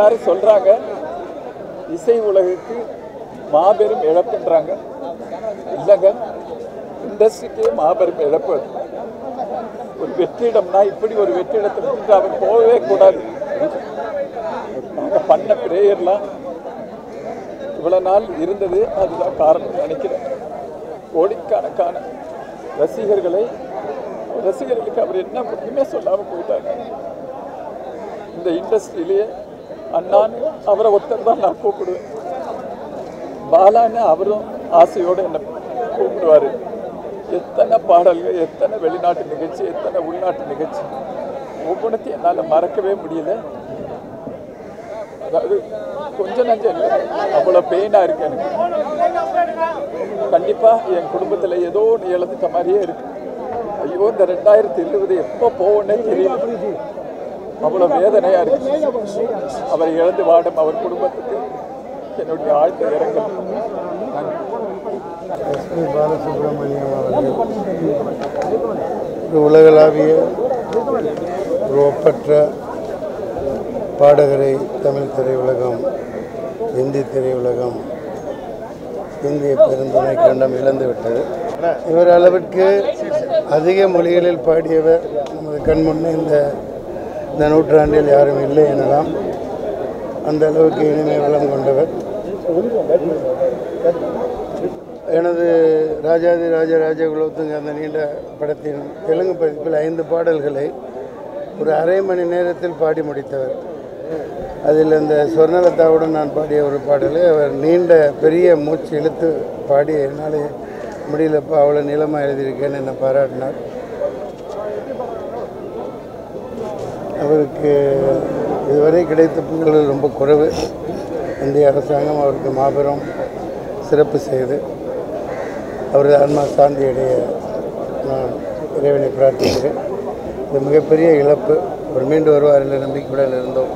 எல்லாரும் சொல்றாங்க இசை உலகுக்கு மாபெரும் இழப்புன்றாங்க இல்லைங்க இண்டஸ்ட்ரிக்கே மாபெரும் இழப்பு அது. ஒரு வெற்றிடம்னா இப்படி ஒரு வெற்றிடத்தை விட்டுட்டு அவர் போகவே கூடாது நாங்கள் பண்ண பிரேயர்லாம் இவ்வளவு நாள் இருந்தது அதுதான் காரணம் நினைக்கிறேன் கோடிக்கணக்கான ரசிகர்களை ரசிகர்களுக்கு அவர் என்ன ஒன்றுமே சொல்லாமல் போயிட்டாங்க இந்த இண்டஸ்ட்ரியிலேயே அண்ணான்னு அவரை ஒருத்தர் தான் நான் கூப்பிடுவேன் பாலான்னு அவரும் ஆசையோடு என்னை கூப்பிடுவார் எத்தனை பாடல்கள் எத்தனை வெளிநாட்டு நிகழ்ச்சி எத்தனை உள்நாட்டு நிகழ்ச்சி ஒவ்வொன்றத்தையும் என்னால் மறக்கவே முடியல அதாவது கொஞ்சம் நஞ்சம் இல்லை அவ்வளோ பெயினாக இருக்கு எனக்கு கண்டிப்பாக என் குடும்பத்தில் ஏதோ ஒன்று இழந்துட்ட மாதிரியே இருக்கு ஐயோ இந்த ரெண்டாயிரத்தி இருபது எப்போ போவோன்னே தெரியல அவ்வளோ வேதனையாக இருக்கு அவரை இழந்து வாடும் அவர் குடும்பத்துக்கு என்னுடைய ஆழ்ந்த இரங்கல் நன்றி எஸ்பி பாலசுப்ரமணியம் அவர்கள் ஒரு உலகளாவிய ஒரு ஒப்பற்ற பாடகரை தமிழ் திரையுலகம் இந்தி திரையுலகம் இந்திய பெருந்துணை கண்டம் இழந்து விட்டது இவர் அளவிற்கு அதிக மொழிகளில் பாடியவர் நமது கண் முன்னே இந்த இந்த நூற்றாண்டில் யாரும் இல்லை எனலாம் அந்த அளவுக்கு இனிமை வளம் கொண்டவர் எனது ராஜாதி ராஜ ராஜகுலத்துங்க அந்த நீண்ட படத்தின் தெலுங்கு பதிப்பில் ஐந்து பாடல்களை ஒரு அரை மணி நேரத்தில் பாடி முடித்தவர் அதில் இந்த சொர்ணலதாவுடன் நான் பாடிய ஒரு பாடலை அவர் நீண்ட பெரிய மூச்சு இழுத்து பாடி என்னால் முடியலப்பா அவ்வளோ நீளமாக எழுதியிருக்கேன்னு என்னை பாராட்டினார் அவருக்கு இதுவரை கிடைத்த புகழ்கள் ரொம்ப குறைவு இந்திய அரசாங்கம் அவருக்கு மாபெரும் சிறப்பு செய்து அவரது ஆன்மா சாந்தி அடைய நான் இறைவனை பிரார்த்திக்கிறேன் இது மிகப்பெரிய இழப்பு அவர் மீண்டு வருவார் என்ற நம்பிக்கையுடன் இருந்தோம்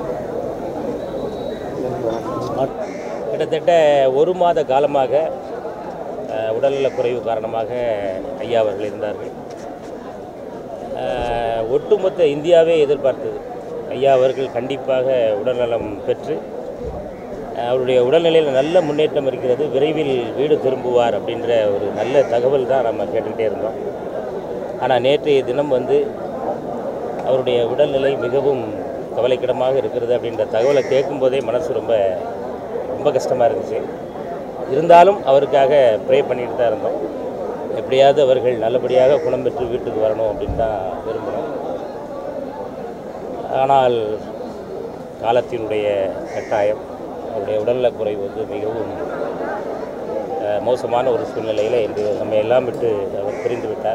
கிட்டத்தட்ட ஒரு மாத காலமாக அஹ், உடல்நலக் குறைவு காரணமாக ஐயா அவர்கள் இருந்தார்கள் அஹ், ஒட்டுமொத்த இந்தியாவே எதிர்பார்த்தது ஐயா அவர்கள் கண்டிப்பாக உடல்நலம் பெற்று அஹ், அவருடைய உடல்நிலையில் நல்ல முன்னேற்றம் இருக்கிறது விரைவில் வீடு திரும்புவார் அப்படின்ற ஒரு நல்ல தகவல் தான் நம்ம கேட்டுக்கிட்டே இருந்தோம் ஆனால் நேற்றைய தினம் வந்து அவருடைய உடல்நிலை மிகவும் கவலைக்கிடமாக இருக்கிறது அப்படின்ற தகவலை கேட்கும்போதே மனசு ரொம்ப ரொம்ப கஷ்டமாக இருந்துச்சு இருந்தாலும் அவருக்காக ப்ரே பண்ணிட்டு தான் இருந்தோம் எப்படியாவது அவர்கள் நல்லபடியாக குணம் பெற்று வீட்டுக்கு வரணும் அப்படின்னு தான் விரும்பினோம் ஆனால் காலத்தினுடைய கட்டாயம் அவருடைய உடல்நலக் குறைவு வந்து மிகவும் அஹ், மோசமான ஒரு சூழ்நிலையில் இன்று நம்ம எல்லாம் விட்டு அவர் பிரிந்து விட்டார்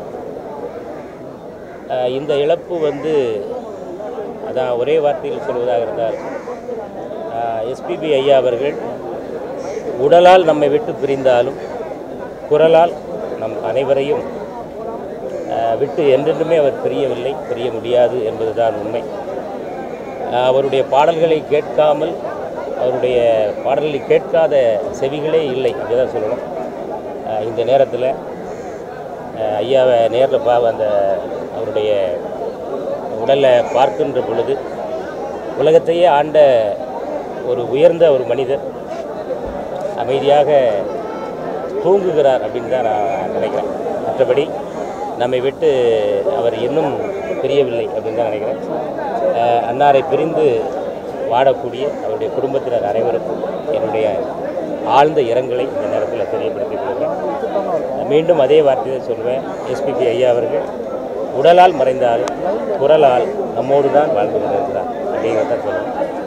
அஹ், இந்த இழப்பு வந்து அதான் ஒரே வார்த்தையில் சொல்வதாக இருந்தால் எஸ்பிபி ஐயா அவர்கள் உடலால் நம்மை விட்டு பிரிந்தாலும் குரலால் நம் அனைவரையும் அஹ், விட்டு என்றென்றுமே அவர் பிரியவில்லை பிரிய முடியாது என்பதுதான் உண்மை அஹ், அவருடைய பாடல்களை கேட்காமல் அவருடைய பாடல்களை கேட்காத செவிகளே இல்லை அப்படிதான் சொல்லணும் அஹ், இந்த நேரத்தில் ஐயாவை நேரில் பா அந்த அவருடைய உடலை பார்க்கின்ற பொழுது உலகத்தையே ஆண்ட ஒரு உயர்ந்த ஒரு மனிதர் அமைதியாக தூங்குகிறார் அப்படின்னு தான் நான் நினைக்கிறேன் மற்றபடி நம்மை விட்டு அவர் இன்னும் பிரியவில்லை அப்படின்னு தான் நினைக்கிறேன் அஹ் அன்னாரை பிரிந்து வாடக்கூடிய அவருடைய குடும்பத்தினர் அனைவருக்கும் என்னுடைய ஆழ்ந்த இரங்கலை இந்த நேரத்தில் தெரியப்படுத்திக் கொள்கிறேன் மீண்டும் அதே வார்த்தையை சொல்வேன் எஸ்பிபி ஐயா அவர்கள் உடலால் மறைந்தாலும் குரலால் நம்மோடு தான் வாழ்ந்து கொண்டிருக்கிறார் அப்படிங்கிறத சொல்லுவேன்